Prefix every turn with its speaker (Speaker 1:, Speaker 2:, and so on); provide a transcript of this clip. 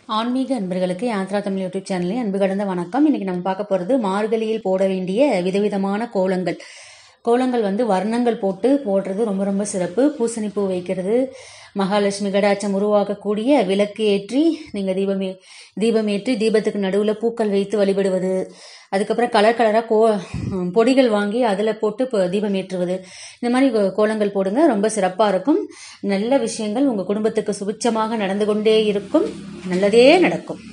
Speaker 1: ஆன்மீக அன்பர்களுக்கு யாத்ரா தமிழ் யூடியூப் சேனலில் அன்பு கடந்த வணக்கம் இன்னைக்கு நம்ம பார்க்க போகிறது மார்கழியில் போட வேண்டிய விதவிதமான கோலங்கள் கோலங்கள் வந்து வர்ணங்கள் போட்டு போடுறது ரொம்ப ரொம்ப சிறப்பு பூசணிப்பூ வைக்கிறது மகாலட்சுமி கடாட்சம் உருவாக்கக்கூடிய விளக்கு ஏற்றி நீங்கள் தீபமே தீபம் ஏற்றி தீபத்துக்கு நடுவில் பூக்கள் வைத்து வழிபடுவது அதுக்கப்புறம் கலர் கலராக கோ பொடிகள் வாங்கி அதில் போட்டு இப்போ தீபம் ஏற்றுவது இந்த மாதிரி கோ- கோலங்கள் போடுங்க ரொம்ப சிறப்பாக இருக்கும் நல்ல விஷயங்கள் உங்கள் குடும்பத்துக்கு சுபிட்சமாக நடந்து கொண்டே இருக்கும் நல்லதே நடக்கும்